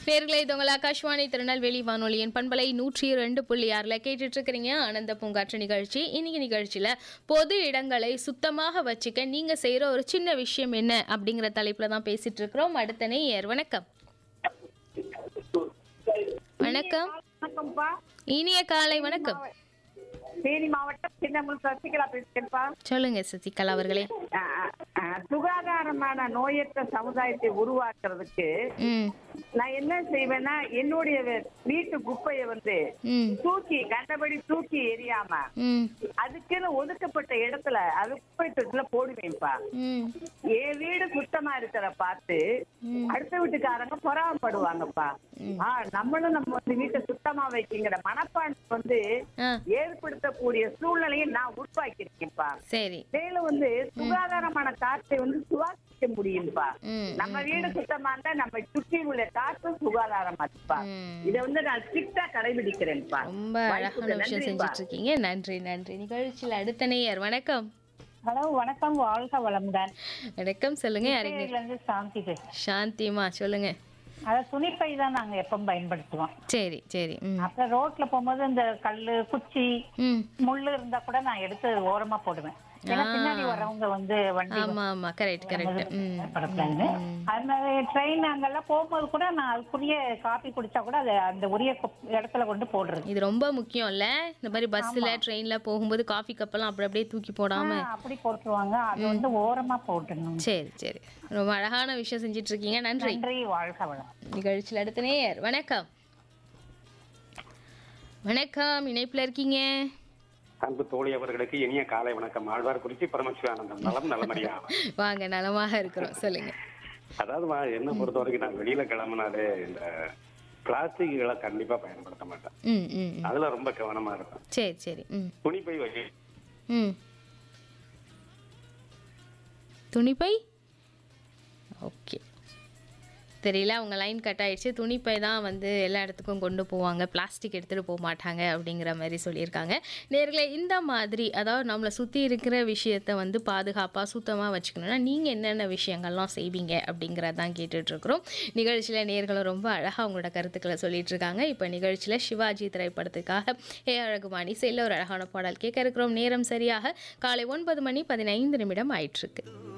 நேர்களை இது உங்கள் ஆகாஷ்வாணி திருநெல்வேலி வானொலியின் பண்பலை நூற்றி ரெண்டு புள்ளி ஆறில் கேட்டுட்டு இருக்கிறீங்க ஆனந்த பூங்காற்று நிகழ்ச்சி இன்னைக்கு நிகழ்ச்சியில் பொது இடங்களை சுத்தமாக வச்சுக்க நீங்கள் செய்கிற ஒரு சின்ன விஷயம் என்ன அப்படிங்கிற தலைப்பில் தான் பேசிட்டு இருக்கிறோம் அடுத்த நேயர் வணக்கம் வணக்கம் வணக்கம்ப்பா இனிய காலை வணக்கம் தேனி மாவட்டம் சின்னமுல் சசிகலா பேசுகிறேன்ப்பா சொல்லுங்க சசிகலா அவர்களே ஆ, ஆ, ஆ, சுகாதாரமான நோயற்ற சமுதாயத்தை உருவாக்குறதுக்கு ம் நான் என்ன செய்வேன்னா என்னுடைய வே- வீட்டு குப்பையை வந்து ம் தூக்கி கண்டபடி தூக்கி எரியாம ம் அதுக்குன்னு ஒதுக்கப்பட்ட இடத்துல அது குப்பை தொட்டில போடுவேன்ப்பா ம் என் வீடு சுத்தமா இருக்கிற பார்த்து அடுத்த வீட்டுக்காரங்க பொறாமப்படுவாங்கப்பா ஆ நம்மளும் நம்ம வந்து வீட்டை சுத்தமா வைக்கிங்கிற மனப்பான்மை வந்து ஆ ஏற்படுத்தக்கூடிய சூழ்நிலையை நான் உருவாக்கியிருக்கேன்ப்பா சரி மேலும் வந்து சுகாதாரமான காற்றை வந்து சுவாசிக்க முடியும்பா ம் நம்ம வீடு சுத்தமா இருந்தா நம்ம சுற்றி உள்ள காற்றும் சுகாதாரமா இருப்பா ம். இதை வந்து நான் ஸ்ட்ரிக்டா கடைபிடிக்கிறேன்ப்பா ரொம்ப அழகான விஷயம் செஞ்சுட்டு இருக்கீங்க நன்றி நன்றி நிகழ்ச்சியில் அடுத்த நேயர் வணக்கம் ஹலோ வணக்கம் வாழ்க வளமுடன் வணக்கம் சொல்லுங்க யாருங்க இதுல இருந்து சாந்தி பேசுறேன் சாந்திமா சொல்லுங்க அதாவது துணிப்பை தான் நாங்க எப்பவும் பயன்படுத்துவோம் சரி சரி ம் அப்புறம் ரோட்ல போகும்போது இந்த கல்லு குச்சி ம் முள்ளு இருந்தா கூட நான் எடுத்து ஓரமா போடுவேன் ஏன்னா பின்னாடி வரவங்க வந்து வண்டி ஆமா ஆமா கரெக்ட் கரெக்ட் ம் படப்படாது அதனால ட்ரெயின் அங்கெல்லாம் போகும்போது கூட நான் அதுக்குரிய காபி குடிச்சா கூட அது அந்த உரிய குப்- இடத்துல கொண்டு போடுறது இது ரொம்ப முக்கியம் இல்ல இந்த மாதிரி பஸ்ல ட்ரெயின்ல போகும்போது காஃபி கப்பெல்லாம் அப்படி அப்படியே தூக்கி போடாம ஆ, அப்படி போட்டுருவாங்க அது வந்து ஓரமா போட்டுடணும் சரி சரி ரொம்ப அழகான விஷயம் செஞ்சுட்டு இருக்கீங்க நன்றி நன்றி வாழ்க வளம் நிகழ்ச்சியில் அடுத்த நேயர் வணக்கம் வணக்கம் இணைப்புல இருக்கீங்க அன்பு தோழி அவர்களுக்கு இனிய காலை வணக்கம் ஆழ்வார் குறிச்சி பரமசிவானந்தம் நலம் நலமறியா வாங்க நலமாக இருக்கிறோம் சொல்லுங்க அதாவது மா, என்ன பொறுத்த வரைக்கும் நான் வெளியில கிளம்புனாலே இந்த பிளாஸ்டிக்குகளை கண்டிப்பா பயன்படுத்த மாட்டேன் ம் ம் ம். அதுல ரொம்ப கவனமா இருப்பேன் சரி சரி ம் துணிப்பை வகை ம் துணிப்பை ஓகே தெரியல அவங்க லைன் கட் ஆயிடுச்சு துணிப்பை தான் வந்து எல்லா இடத்துக்கும் கொண்டு போவாங்க பிளாஸ்டிக் எடுத்துகிட்டு போக மாட்டாங்க அப்படிங்கிற மாதிரி சொல்லியிருக்காங்க நேர்களே இந்த மாதிரி அதாவது நம்மளை சுற்றி இருக்கிற விஷயத்த வந்து பாதுகாப்பாக சுத்தமாக வச்சுக்கணும்னா நீங்கள் என்னென்ன விஷயங்கள்லாம் செய்வீங்க அப்படிங்கிறதான் கேட்டுட்ருக்குறோம் நிகழ்ச்சியில் நேர்களும் ரொம்ப அழகாக அவங்களோட கருத்துக்களை சொல்லிட்டு இருக்காங்க இப்போ நிகழ்ச்சியில் சிவாஜி திரைப்படத்துக்காக ஏ அழகுமானி செல்ல ஒரு அழகான பாடல் கேட்க இருக்கிறோம் நேரம் சரியாக காலை ஒன்பது மணி பதினைந்து நிமிடம் ஆயிட்டிருக்கு